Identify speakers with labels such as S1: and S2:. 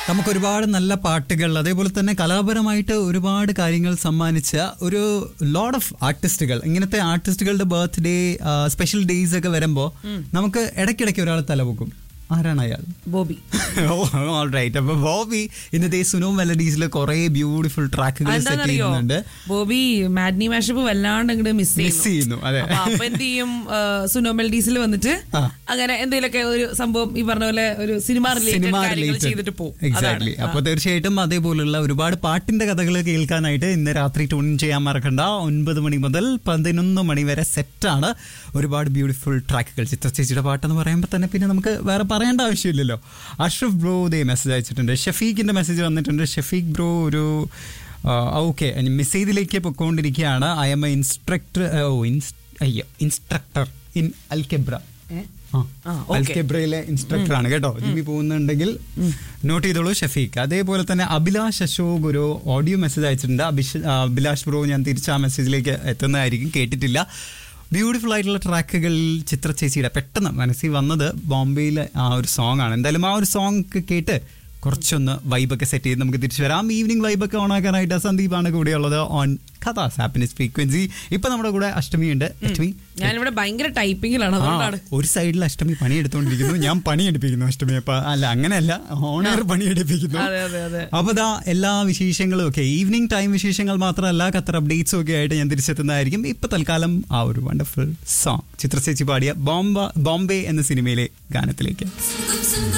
S1: നമുക്ക് ഒരുപാട് നല്ല പാട്ടുകൾ അതേപോലെ തന്നെ കലാപരമായിട്ട് ഒരുപാട് കാര്യങ്ങൾ സമ്മാനിച്ച ഒരു ലോഡ് ഓഫ് ആർട്ടിസ്റ്റുകൾ ഇങ്ങനത്തെ ആർട്ടിസ്റ്റുകളുടെ ബർത്ത്ഡേ സ്പെഷ്യൽ ഡേയ്സ് ഒക്കെ വരുമ്പോൾ നമുക്ക് ഇടയ്ക്കിടയ്ക്ക് ഒരാൾ തലപൊക്കും ആരാണ് അയാൾ
S2: ബോബി
S1: റൈറ്റ് അപ്പൊ ബോബി ഇന്നത്തെ സുനോ മെലഡീസിൽ കുറെ ബ്യൂട്ടിഫുൾ ട്രാക്കുകൾ സെറ്റ്
S2: എന്താണെന്നറിയോ
S1: ചെയ്യുന്നുണ്ട്
S2: ബോബി മാഡ്നി മാഷപ്പ് വല്ലാണ്ട് അങ്ങോട്ട് മിസ്
S1: മിസ് ചെയ്യുന്നു അതെ
S2: അപ്പൊ അപ്പൊ എന്ത് ചെയ്യും സുനോ മെൽഡീസിൽ വന്നിട്ട്
S1: ആ.
S2: അങ്ങനെ എന്തെങ്കിലുമൊക്കെ ഒരു സംഭവം ഈ പറഞ്ഞ പോലെ ഒരു സിനിമ റിലേറ്റഡ്
S1: സിനിമ
S2: കാര്യങ്ങൾ ചെയ്തിട്ട് പോകും
S1: എക്സാക്ട്ലി അപ്പൊ തീർച്ചയായിട്ടും അതേപോലുള്ള ഒരുപാട് പാട്ടിന്റെ കഥകൾ കേൾക്കാനായിട്ട് ഇന്ന് രാത്രി ട്യൂൺ ചെയ്യാൻ മറക്കണ്ട ഒൻപത് മണി മുതൽ പതിനൊന്ന് മണി വരെ സെറ്റാണ് ഒരുപാട് ബ്യൂട്ടിഫുൾ ട്രാക്കുകൾ ചിത്രചേച്ചിയുടെ പാട്ടെന്ന് പറയുമ്പോൾ തന്നെ പിന്നെ നമുക്ക് വേറെ പറയേണ്ട ആവശ്യമില്ലല്ലോ അഷ്റഫ് ബ്രോ ദേ മെസ്സേജ് അയച്ചിട്ടുണ്ട് ഷഫീഖിന്റെ മെസ്സേജ് വന്നിട്ടുണ്ട് ഷഫീഖ് ബ്രോ ഒരു ഓക്കെ മെസ്സേജിലേക്ക് പൊക്കോണ്ടിരിക്കുകയാണ് ഐ എം എ ഇൻസ്ട്രക്ടർ ഓ ഇൻസ് അയ്യോ ഇൻസ്ട്രക്ടർ ഇൻ അൽക്കെബ്ര ആ
S2: ആ, okay.
S1: അൽക്കെബ്രയിലെ ഇൻസ്ട്രക്ടർ ആണ് കേട്ടോ ജിമ്മി പോകുന്നുണ്ടെങ്കിൽ നോട്ട് ചെയ്തോളൂ ഷഫീഖ് അതേപോലെ തന്നെ അഭിലാഷ് അശോക് ഒരു ഓഡിയോ മെസ്സേജ് അയച്ചിട്ടുണ്ട് അഭിഷ ആ, അഭിലാഷ് ബ്രോ ഞാൻ തിരിച്ച് ആ മെസ്സേജിലേക്ക് എത്തുന്നതായിരിക്കും കേട്ടിട്ടില്ല ബ്യൂട്ടിഫുൾ ആയിട്ടുള്ള ട്രാക്കുകൾ ചിത്ര ചേച്ചിയുടെ പെട്ടെന്ന് മനസ്സിൽ വന്നത് ബോംബെയിലെ ആ ഒരു സോങ് ആണ് എന്തായാലും ആ ഒരു സോങ് കേട്ട് കുറച്ചൊന്ന് വൈബൊക്കെ സെറ്റ് ചെയ്ത് നമുക്ക് തിരിച്ചു വരാം ഈവനിങ് വൈബൊക്കെ ഓൺ ആക്കാനായിട്ട് സന്ദീപാണ് കൂടെയുള്ളത് ഓൺ കഥാസ് ഹാപ്പിനെസ് ഫ്രീക്വൻസി ഇപ്പൊ നമ്മുടെ കൂടെ അഷ്ടമി ഉണ്ട് അഷ്ടമി
S2: ഞാനിവിടെ ഭയങ്കര ടൈപ്പിങ്ങിലാണ്
S1: ആ,
S2: അതുകൊണ്ടാണ്
S1: ഒരു സൈഡിൽ അഷ്ടമി പണിയെടുത്തോണ്ടിരിക്കുന്നു ഞാൻ പണിയെടുപ്പിക്കുന്നു അഷ്ടമി അപ്പൊ അല്ല അങ്ങനെയല്ല ഓണർ പണിയെടുപ്പിക്കുന്നു
S2: അതെ അതെ അതെ
S1: അപ്പൊ ദാ എല്ലാ വിശേഷങ്ങളും ഒക്കെ ഈവനിങ് ടൈം വിശേഷങ്ങൾ മാത്രമല്ല ഖത്തർ അപ്ഡേറ്റ്സും ഒക്കെ ആയിട്ട് ഞാൻ തിരിച്ചെത്തുന്നതായിരിക്കും ഇപ്പൊ തൽക്കാലം ആ ഒരു വണ്ടർഫുൾ സോങ് ചിത്രചേച്ചി പാടിയ ബോംബ ബോംബെ എന്ന സിനിമയിലെ ഗാനത്തിലേക്ക്
S3: സുഖം സുഖം